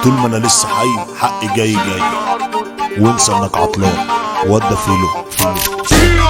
طول ما انا لسه حي حقي جاي جاي وانسى انك عطلان ودى فيلو فيلو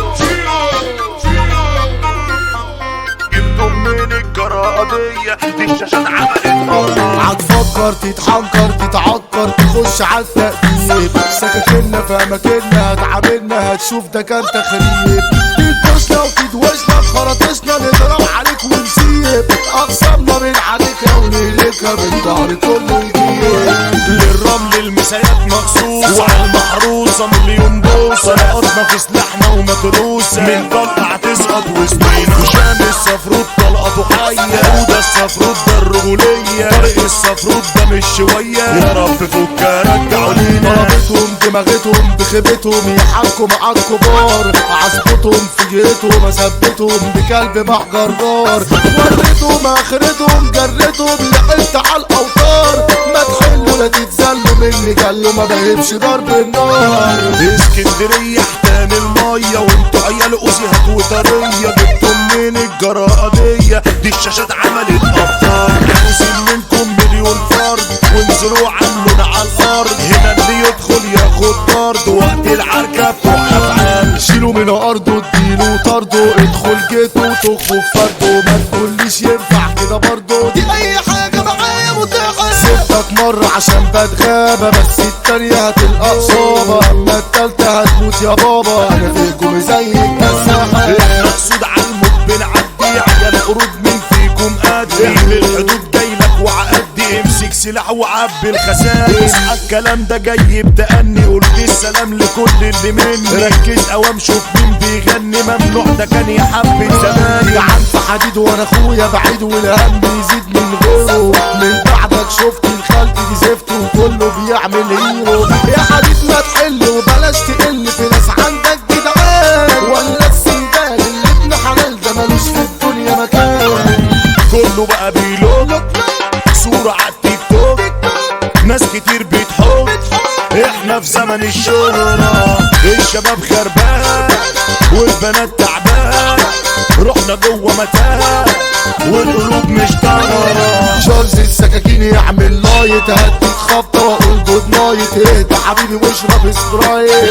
جبتوا من الجرادية دي الشاشات عملت هتفكر تتحنكر تتعكر تخش على التأديب سكاكيننا في أماكننا هتعاملنا هتشوف ده كان تخريب تدوشنا وتدوشنا بخراطيشنا نضرب عليك ونسيب أقسامنا من عليك ونهلكها من ظهر كله يجيب للرمل المسايات مخصوص وعلى المحروسة مليون بوصة لقطنا في سلاحنا ومتروسة من طلقة هتسقط وسطينا وشام الصفروت طلقته حية وده الصفروت ده الرجولية طريق الصفروت ده مش شوية يا رب فكها رجعوا لينا ضربتهم دماغتهم بخيبتهم يحكوا مع الكبار عصبتهم في جيتهم اثبتهم بكلب مع جرار وريتهم اخرتهم جرتهم لقيت على الاوتار ما تحلوا لا تتذلوا مني جلوا ما بهبش ضرب النار اسكندرية حتان المية وانتوا عيال اوزيهات وطرية جبتم من الجرادية دي الشاشات عملت ابطال عاوزين منكم مليون فرد وانزلوا عاملونا على الارض هنا اللي يدخل ياخد طرد وقت العركة بتوقف عام شيلوا من ارضه اديله طرده ادخل جيته تخفوا فرده ما تقوليش ينفع كده برضه دي اي حاجه معايا متاحه سبتك مره عشان بتغابى بس التانية هتلقى اصابه اما التالتة هتموت يا بابا انا في الجوم زي الكساحه مقصود على الموت بنعدي عيال قرود من فيكم قدي من الحدود جايلك وعقدي امسك سلاح وعبي الخسائر الكلام ده جاي بتأني قلت السلام لكل اللي مني ركز اوام شوف مين بيغني ممنوع ده كان يحب زمان يا عم في حديد وانا اخويا بعيد والهم يزيد من غيره من بعدك شفت الخلق دي زفت وكله بيعمل هيرو يا حديد ما تحل وبلاش تقل في ناس عندك جدعان ولا السندال اللي ابن حلال ده ملوش في الدنيا مكان كله بقى بيلوج صورة على التيك توك ناس كتير بتحب احنا في زمن الشهرة الشباب خربان والبنات تعبان رحنا جوه متاهة والقلوب مش طاهرة شارز السكاكين يعمل لايت هديك خبطة واقول جود نايت اهدى حبيبي واشرب سبرايت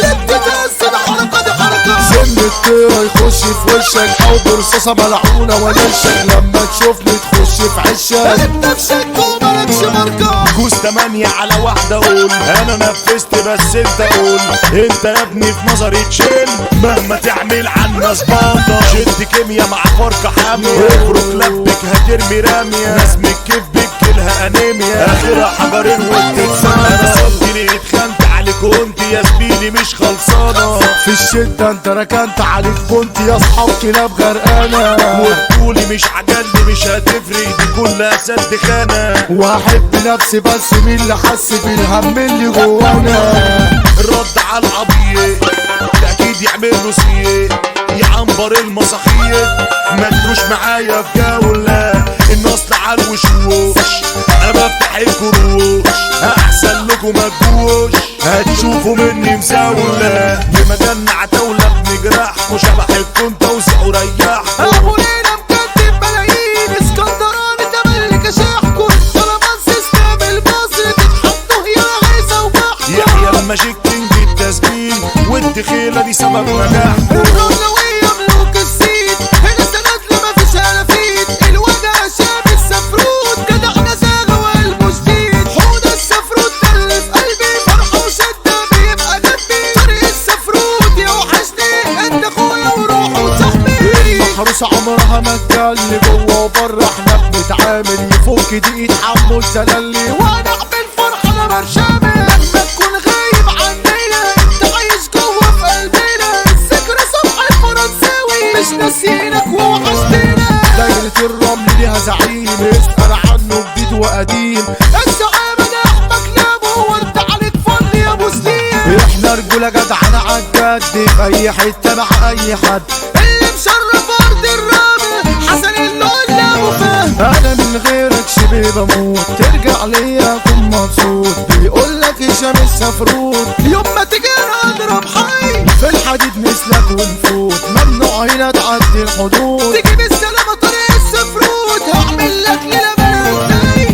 سن الطيرة يخش في وشك او برصاصة ملعونة ونشك لما تشوفني تخش في عشك انت بشك ومالكش ماركة جوز تمانية على واحدة اقول انا نفذت بس انت قول انت يا ابني في نظري تشيل مهما تعمل عنا سباطة شد كيميا مع فرقة حامية افرك لبك هترمي رامية ناس من الكيف بتجيلها انيميا اخرها حجرين وبتتسنى انا صدقني اتخنت عليك وانت يا زميلي مش خلصانة في الشدة انت ركنت عليك كنت يا اصحاب كلاب غرقانة وتقولي مش عجلني مش هتفرق دي كلها سد خانة واحب نفسي بس مين اللي حس بالهم اللي جوانا الرد على العبيط ده اكيد يعمل له سيء يعنبر المساخيط ما تجوش معايا في جولة النصل على الوشوش انا بفتح الكروش احسن لكم ما تجوش هتشوفوا مني مساولة بمجنة عتاولة بنجرحكوا شبح الكون توسعوا ريحكوا ابو ليلى مكتب ملايين اسكندراني تملك كشاحكم طالما السيستم المصري تتحطوا هي عايزه وبحكم يحيى الماجيك كينج التسجيل والدخيلة دي سبب نجاحكوا الرملوية ملوك السيد هنا سند لما فيش هلافيت الوجع شاب السفروت جدع نزاغة وقلبه شديد حوض السفروت ده اللي في قلبي فرحة وشدة بيبقى جنبي طريق السفروت يوحشني انت اخويا وروح وصاحبي المحروسة عمرها ما تجلي جوه وبره احنا بنتعامل يفك دي يتحمل زلالي وانا اعمل فرحة انا برشامل لما تكون غايب عننا انت عايش جوه في قلبنا الذكرى صبح الفرنساوي مش ناسينك ووحشتنا دايرة الرمل ليها زعيم اسأل عنه جديد وقديم الزعامة ده احمد لابو وانت عليك فل يا ابو سليم احنا رجولة جدعانة عالجد في اي حتة مع اي حد اللي مشرف ارض الرمل حسن اللي قلنا ابو فهد انا من غيرك شبه بموت ترجع ليا اكون مبسوط بيقول لك هشام السفروت يوم ما تيجي انا اضرب حي في الحديد مثلك ونفوت ممنوع هنا تعدي الحدود تجيب السلامة طريق السفروت هعمل لك ليلة بلا لو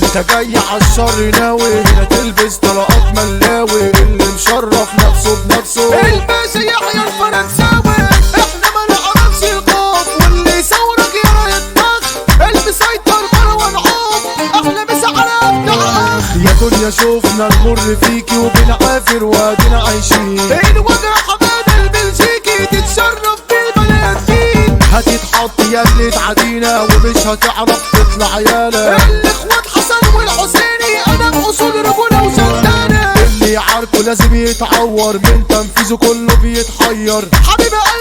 انت جاي عالشر ناوي هنا تلبس طلقات ملاوي اللي مشرف نفسه بنفسه الباشا يحيى الفرنساوي احنا ما نعرفش الخوف واللي يصورك يرى يتنخ المسيطر مروان عوف احلى مسا على ابدع يا دنيا شوفنا نمر فيكي وبنعافر وادينا عايشين الوجع حماد البلجيكي تتشرف بالبلدين هتتحط يا اللي تعدينا ومش هتعرف تطلع يالا الاخوات حسن والحسيني انا باصول رجوله وسلطانه اللي عارفه لازم يتعور من تنفيذه كله بيتحير حبيب قلبي